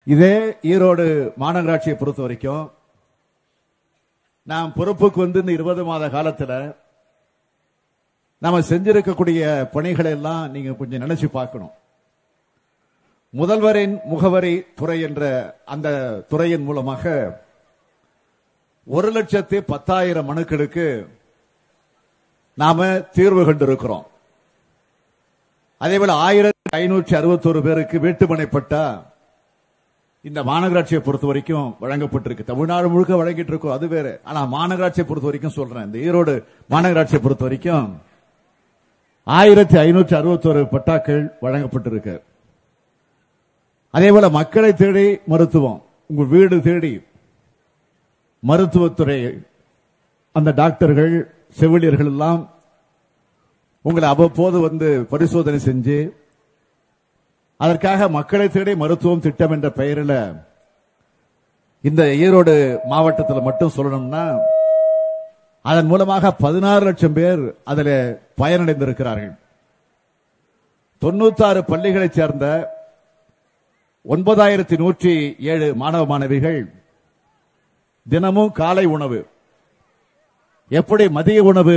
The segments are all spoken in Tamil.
இதே ஈரோடு மாநகராட்சியை பொறுத்த வரைக்கும் நாம் பொறுப்புக்கு வந்து இந்த இருபது மாத காலத்துல நாம செஞ்சிருக்கக்கூடிய பணிகளை எல்லாம் நீங்க கொஞ்சம் நினைச்சு பார்க்கணும் முதல்வரின் முகவரி துறை என்ற அந்த துறையின் மூலமாக ஒரு லட்சத்து பத்தாயிரம் மனுக்களுக்கு நாம தீர்வு கண்டிருக்கிறோம் அதேபோல ஆயிரத்தி ஐநூற்றி அறுபத்தோரு பேருக்கு வீட்டுமனை பட்டா இந்த மாநகராட்சியை பொறுத்த வரைக்கும் வழங்கப்பட்டிருக்கு தமிழ்நாடு முழுக்க வழங்கிட்டு இருக்கோம் அது வேற ஆனா மாநகராட்சியை பொறுத்த வரைக்கும் சொல்றேன் இந்த ஈரோடு மாநகராட்சியை பொறுத்த வரைக்கும் ஆயிரத்தி ஐநூற்றி அறுபத்தோரு பட்டாக்கள் வழங்கப்பட்டிருக்கு அதே போல மக்களை தேடி மருத்துவம் உங்க வீடு தேடி மருத்துவத்துறை அந்த டாக்டர்கள் செவிலியர்கள் எல்லாம் உங்களை அவ்வப்போது வந்து பரிசோதனை செஞ்சு அதற்காக மக்களை தேடி மருத்துவம் திட்டம் என்ற பெயரில் இந்த ஈரோடு மாவட்டத்தில் மட்டும் சொல்லணும்னா அதன் மூலமாக பதினாறு லட்சம் பேர் அதில் பயனடைந்திருக்கிறார்கள் தொண்ணூத்தாறு பள்ளிகளைச் சேர்ந்த ஒன்பதாயிரத்தி நூற்றி ஏழு மாணவ மாணவிகள் தினமும் காலை உணவு எப்படி மதிய உணவு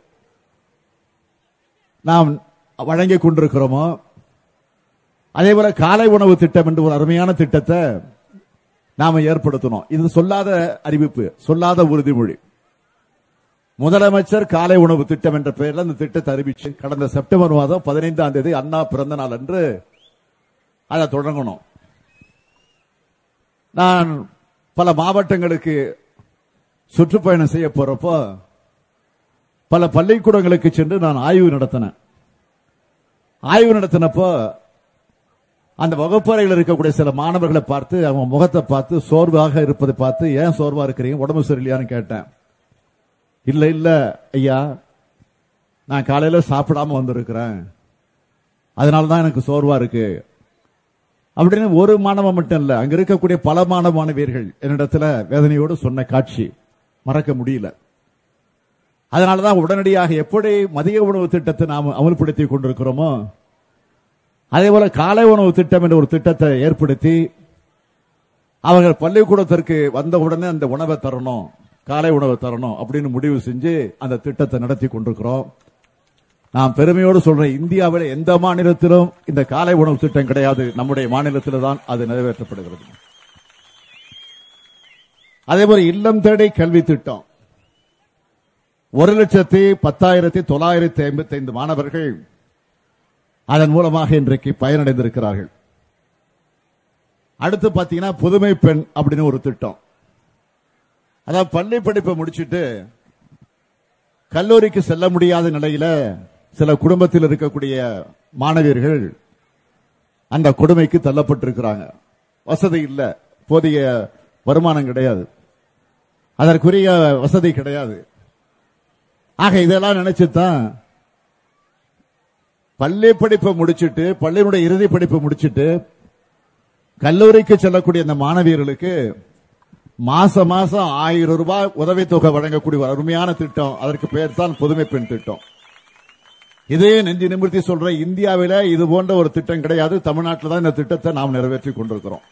நாம் வழங்கிக் கொண்டிருக்கிறோமோ அதே போல காலை உணவு திட்டம் என்று ஒரு அருமையான திட்டத்தை நாம ஏற்படுத்தணும் இது சொல்லாத அறிவிப்பு சொல்லாத உறுதிமொழி முதலமைச்சர் காலை உணவு திட்டம் என்ற பெயரில் அந்த திட்டத்தை அறிவிச்சு கடந்த செப்டம்பர் மாதம் பதினைந்தாம் தேதி அண்ணா பிறந்த நாள் அன்று அதை தொடங்கணும் நான் பல மாவட்டங்களுக்கு சுற்றுப்பயணம் செய்ய போறப்போ பல பள்ளிக்கூடங்களுக்கு சென்று நான் ஆய்வு நடத்தினேன் ஆய்வு நடத்தினப்போ அந்த வகுப்பறையில் இருக்கக்கூடிய சில மாணவர்களை பார்த்து அவங்க முகத்தை பார்த்து சோர்வாக இருப்பதை பார்த்து ஏன் சோர்வா இருக்கிறீங்க உடம்பு சரியில்லையான்னு கேட்டேன் இல்ல இல்ல ஐயா நான் காலையில சாப்பிடாம வந்திருக்கிறேன் அதனால தான் எனக்கு சோர்வா இருக்கு அப்படின்னு ஒரு மாணவன் மட்டும் இல்ல அங்க இருக்கக்கூடிய பல மாணவ மாணவியர்கள் என்னிடத்துல வேதனையோடு சொன்ன காட்சி மறக்க முடியல அதனாலதான் உடனடியாக எப்படி மதிய உணவு திட்டத்தை நாம் அமல்படுத்தி கொண்டிருக்கிறோமோ அதே போல காலை உணவு திட்டம் என்ற ஒரு திட்டத்தை ஏற்படுத்தி அவர்கள் பள்ளிக்கூடத்திற்கு வந்த உடனே அந்த உணவை தரணும் காலை உணவை தரணும் அப்படின்னு முடிவு செஞ்சு அந்த திட்டத்தை நடத்தி கொண்டிருக்கிறோம் நான் பெருமையோடு சொல்றேன் இந்தியாவில் எந்த மாநிலத்திலும் இந்த காலை உணவு திட்டம் கிடையாது நம்முடைய மாநிலத்தில் தான் அது நிறைவேற்றப்படுகிறது அதே போல இல்லம் தேடி கல்வி திட்டம் ஒரு லட்சத்தி பத்தாயிரத்தி தொள்ளாயிரத்தி ஐம்பத்தி ஐந்து மாணவர்கள் அதன் மூலமாக இன்றைக்கு பயனடைந்திருக்கிறார்கள் அடுத்து பாத்தீங்கன்னா புதுமை பெண் அப்படின்னு ஒரு திட்டம் அதாவது பள்ளி படிப்பை முடிச்சிட்டு கல்லூரிக்கு செல்ல முடியாத நிலையில சில குடும்பத்தில் இருக்கக்கூடிய மாணவியர்கள் அந்த கொடுமைக்கு தள்ளப்பட்டிருக்கிறாங்க வசதி இல்ல போதிய வருமானம் கிடையாது அதற்குரிய வசதி கிடையாது ஆக இதெல்லாம் நினைச்சுதான் பள்ளி படிப்பை முடிச்சிட்டு பள்ளியினுடைய இறுதி படிப்பை முடிச்சிட்டு கல்லூரிக்கு செல்லக்கூடிய அந்த மாணவியர்களுக்கு மாச மாசம் ஆயிரம் ரூபாய் உதவித்தொகை வழங்கக்கூடிய ஒரு அருமையான திட்டம் அதற்கு பெயர் தான் புதுமை பெண் திட்டம் இதே நெஞ்சு நிமிர்த்தி சொல்ற இந்தியாவில இது போன்ற ஒரு திட்டம் கிடையாது தமிழ்நாட்டில் தான் இந்த திட்டத்தை நாம் நிறைவேற்றி கொண்டிருக்கிறோம்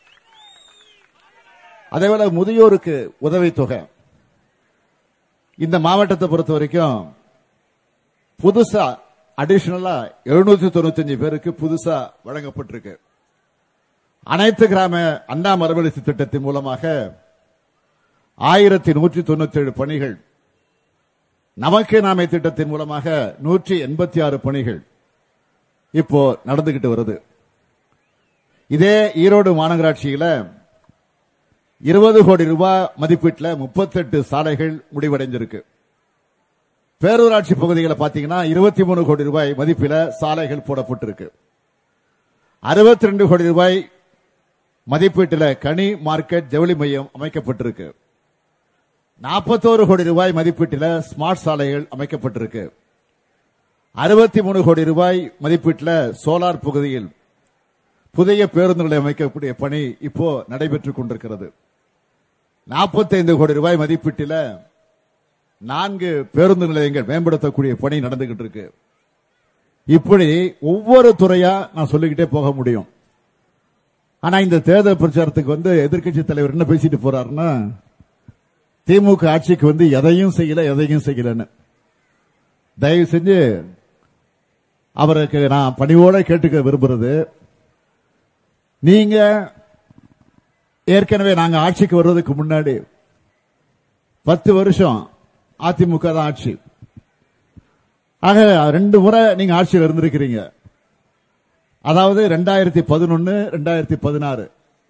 அதேபோல முதியோருக்கு உதவித்தொகை இந்த மாவட்டத்தை பொறுத்த வரைக்கும் புதுசா அடிஷனலா எழுநூத்தி தொண்ணூத்தி பேருக்கு புதுசா வழங்கப்பட்டிருக்கு அனைத்து கிராம அண்ணா மறுமலர்ச்சி திட்டத்தின் மூலமாக ஆயிரத்தி நூற்றி தொண்ணூத்தி ஏழு பணிகள் நமக்கு நாமை திட்டத்தின் மூலமாக நூற்றி எண்பத்தி ஆறு பணிகள் இப்போ நடந்துகிட்டு வருது இதே ஈரோடு மாநகராட்சியில இருபது கோடி ரூபாய் மதிப்பீட்டில் முப்பத்தெட்டு சாலைகள் முடிவடைஞ்சிருக்கு பேரூராட்சி பகுதிகளை பாத்தீங்கன்னா இருபத்தி மூணு கோடி ரூபாய் மதிப்பில சாலைகள் போடப்பட்டிருக்கு அறுபத்தி ரெண்டு கோடி ரூபாய் மதிப்பீட்டில் கனி மார்க்கெட் ஜவுளி மையம் அமைக்கப்பட்டிருக்கு நாற்பத்தோரு கோடி ரூபாய் மதிப்பீட்டில் ஸ்மார்ட் சாலைகள் அமைக்கப்பட்டிருக்கு அறுபத்தி மூணு கோடி ரூபாய் மதிப்பீட்டில் சோலார் பகுதியில் புதிய பேருந்து நிலையம் அமைக்கக்கூடிய பணி இப்போ நடைபெற்றுக் கொண்டிருக்கிறது நாற்பத்தைந்து கோடி ரூபாய் மதிப்பீட்டில் நான்கு பேருந்து நிலையங்கள் மேம்படுத்தக்கூடிய பணி நடந்துகிட்டு இருக்கு இப்படி ஒவ்வொரு துறையா நான் சொல்லிக்கிட்டே போக முடியும் ஆனா இந்த தேர்தல் பிரச்சாரத்துக்கு வந்து எதிர்க்கட்சி தலைவர் என்ன பேசிட்டு போறாருன்னா திமுக ஆட்சிக்கு வந்து எதையும் செய்யல எதையும் செய்யலன்னு தயவு செஞ்சு அவருக்கு நான் பணிவோட கேட்டுக்க விரும்புறது நீங்க ஏற்கனவே நாங்க ஆட்சிக்கு வர்றதுக்கு முன்னாடி பத்து வருஷம் அதிமுக தான் ஆட்சி ஆக ரெண்டு முறை நீங்க ஆட்சியில் இருந்திருக்கிறீங்க அதாவது ரெண்டாயிரத்தி பதினொன்னு ரெண்டாயிரத்தி பதினாறு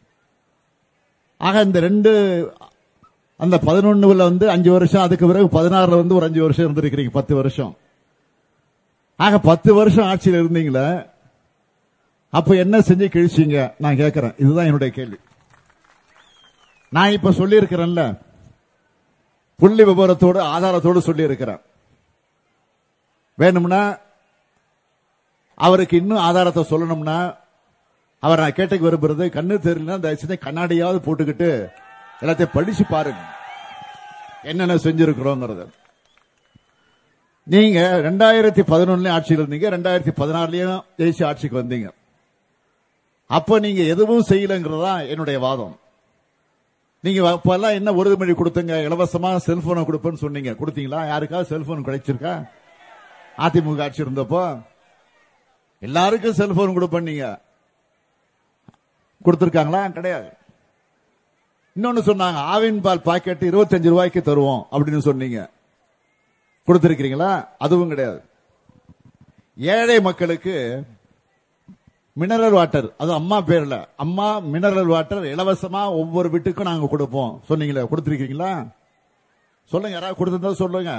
ஆக இந்த ரெண்டு அந்த பதினொன்னுல வந்து அஞ்சு வருஷம் அதுக்கு பிறகு பதினாறுல வந்து ஒரு அஞ்சு வருஷம் இருந்திருக்கிறீங்க பத்து வருஷம் ஆக பத்து வருஷம் ஆட்சியில் இருந்தீங்களே அப்ப என்ன செஞ்சு கிழிச்சீங்க நான் கேட்கிறேன் இதுதான் என்னுடைய கேள்வி நான் இப்ப சொல்லி இருக்கிறேன்ல புள்ளி விவரத்தோடு ஆதாரத்தோடு சொல்லி இருக்கிறேன் வேணும்னா அவருக்கு இன்னும் ஆதாரத்தை சொல்லணும்னா அவர் நான் கேட்டுக்கு விரும்புறது கண்ணு தெரியலனா தயவு செஞ்சு கண்ணாடியாவது போட்டுக்கிட்டு எல்லாத்தையும் படிச்சு பாருங்க என்னென்ன செஞ்சிருக்கிறோங்கிறது நீங்க ரெண்டாயிரத்தி பதினொன்னுலயும் ஆட்சியில் இருந்தீங்க ரெண்டாயிரத்தி பதினாறுலயும் ஜெயிச்சு ஆட்சிக்கு வந்தீங்க அப்ப நீங்க எதுவும் செய்யலங்கிறதா என்னுடைய வாதம் நீங்க அப்பெல்லாம் என்ன உறுதிமொழி கொடுத்தீங்க இலவசமா செல்போனை கொடுப்பேன்னு சொன்னீங்க கொடுத்தீங்களா யாருக்காவது செல்போன் கிடைச்சிருக்கா அதிமுக ஆட்சி இருந்தப்போ எல்லாருக்கும் செல்போன் கொடுப்பேன் நீங்க கொடுத்திருக்காங்களா கிடையாது இன்னொன்னு சொன்னாங்க ஆவின் பால் பாக்கெட் இருபத்தஞ்சு ரூபாய்க்கு தருவோம் அப்படின்னு சொன்னீங்க கொடுத்திருக்கிறீங்களா அதுவும் கிடையாது ஏழை மக்களுக்கு மினரல் வாட்டர் அது அம்மா பேர்ல அம்மா மினரல் வாட்டர் இலவசமா ஒவ்வொரு வீட்டுக்கும் நாங்க கொடுப்போம் சொன்னீங்களே கொடுத்திருக்கீங்களா சொல்லுங்க யாராவது கொடுத்திருந்தா சொல்லுங்க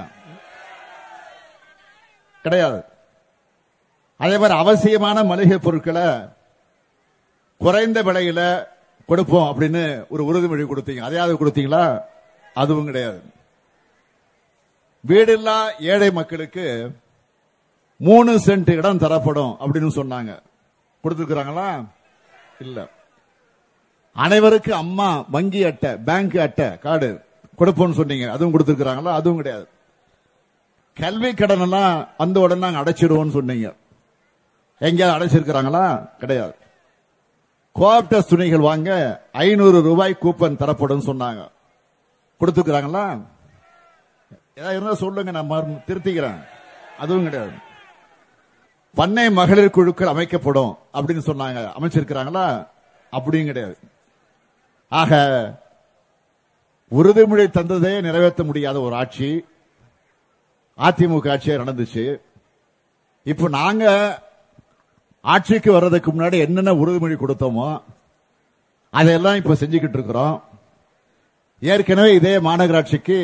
கிடையாது அதே மாதிரி அவசியமான மளிகை பொருட்களை குறைந்த விலையில கொடுப்போம் அப்படின்னு ஒரு உறுதிமொழி கொடுத்தீங்க அதையாவது கொடுத்தீங்களா அதுவும் கிடையாது வீடில்லா ஏழை மக்களுக்கு மூணு சென்ட் இடம் தரப்படும் அப்படின்னு சொன்னாங்க கொடுத்துருக்காங்களா இல்ல அனைவருக்கு அம்மா வங்கி அட்டை பேங்க் அட்டை கார்டு கொடுப்போம்னு சொன்னீங்க அதுவும் கொடுத்துருக்காங்களா அதுவும் கிடையாது கல்வி கடன் எல்லாம் வந்த உடனே நாங்க அடைச்சிடுவோம்னு சொன்னீங்க எங்கேயாவது அடைச்சிருக்கிறாங்களா கிடையாது கோஆப்டஸ் துணிகள் வாங்க ஐநூறு ரூபாய் கூப்பன் தரப்படும் சொன்னாங்க கொடுத்துக்கிறாங்களா ஏதாவது இருந்தா சொல்லுங்க நான் மறு- திருத்திக்கிறேன் அதுவும் கிடையாது பண்ணை மகளிர் குழுக்கள் அமைக்கப்படும் அப்படின்னு சொன்னாங்க அமைச்சிருக்கிறாங்களா அப்படியும் கிடையாது ஆக உறுதிமொழி தந்ததே நிறைவேற்ற முடியாத ஒரு ஆட்சி அதிமுக ஆட்சியா நடந்துச்சு இப்போ நாங்க ஆட்சிக்கு வர்றதுக்கு முன்னாடி என்னென்ன உறுதிமொழி கொடுத்தோமோ அதையெல்லாம் இப்ப செஞ்சுக்கிட்டு இருக்கிறோம் ஏற்கனவே இதே மாநகராட்சிக்கு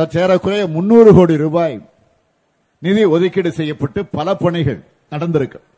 சற்றேறக்குறைய முன்னூறு கோடி ரூபாய் நிதி ஒதுக்கீடு செய்யப்பட்டு பல பணிகள் நடந்திருக்கு